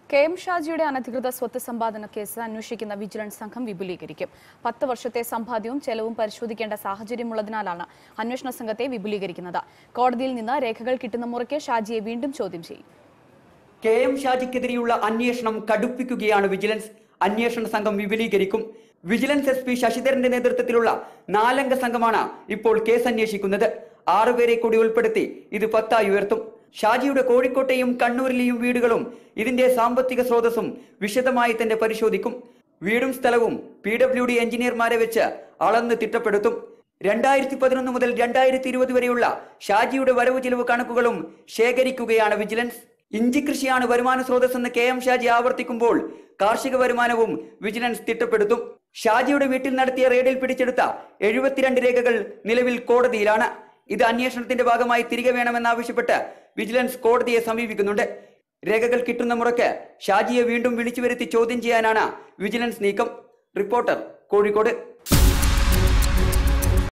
K M ഷാജിയുടെ അനധികൃത സ്വത്ത് സമ്പാദന കേസ് അന്വേഷിക്കുന്ന വിജിലൻസ് സംഘം വിപുലീകരിക്കും പത്ത് വർഷത്തെ സമ്പാദ്യവും ചെലവും പരിശോധിക്കേണ്ട സാഹചര്യമുള്ളതിനാലാണ് അന്വേഷണ സംഘത്തെ വിപുലീകരിക്കുന്നത് കോടതിയിൽ നിന്ന് രേഖകൾ കിട്ടുന്ന മുറയ്ക്ക് ഷാജിയെ വീണ്ടും ചോദ്യം ചെയ്യും കെ എം ഷാജിക്കെതിരെയുള്ള അന്വേഷണം കടുപ്പിക്കുകയാണ് വിജിലൻസ് അന്വേഷണ സംഘം വിപുലീകരിക്കും വിജിലൻസ് എസ് പി ശശിധരന്റെ നേതൃത്വത്തിലുള്ള നാലംഗ സംഘമാണ് ഇപ്പോൾ കേസ് അന്വേഷിക്കുന്നത് ആറുപേരെ കൂടി ഉൾപ്പെടുത്തി ഇത് പത്തായി ഉയർത്തും ഷാജിയുടെ കോഴിക്കോട്ടെയും കണ്ണൂരിലെയും വീടുകളും ഇതിന്റെ സാമ്പത്തിക സ്രോതസ്സും വിശദമായി തന്നെ പരിശോധിക്കും വീടും സ്ഥലവും പി ഡബ്ല്യു ഡി എഞ്ചിനീയർമാരെ വെച്ച് അളന്ന് തിട്ടപ്പെടുത്തും രണ്ടായിരത്തി പതിനൊന്ന് മുതൽ രണ്ടായിരത്തി ഇരുപത് വരെയുള്ള ഷാജിയുടെ വരവ് ചിലവ് കണക്കുകളും ശേഖരിക്കുകയാണ് വിജിലൻസ് ഇഞ്ചി കൃഷിയാണ് വരുമാന സ്രോതസ്സെന്ന് കെ എം ഷാജി ആവർത്തിക്കുമ്പോൾ കാർഷിക വരുമാനവും വിജിലൻസ് തിട്ടപ്പെടുത്തും ഷാജിയുടെ വീട്ടിൽ നടത്തിയ റെയ്ഡിൽ പിടിച്ചെടുത്ത എഴുപത്തിരണ്ട് രേഖകൾ നിലവിൽ കോടതിയിലാണ് ഇത് അന്വേഷണത്തിന്റെ ഭാഗമായി തിരികെ വേണമെന്നാവശ്യപ്പെട്ട് വിജിലൻസ് കോടതിയെ സമീപിക്കുന്നുണ്ട് രേഖകൾ കിട്ടുന്ന മുറയ്ക്ക് ഷാജിയെ വീണ്ടും വിളിച്ചു വരുത്തി ചോദ്യം ചെയ്യാനാണ് വിജിലൻസ് നീക്കം റിപ്പോർട്ടർ കോഴിക്കോട്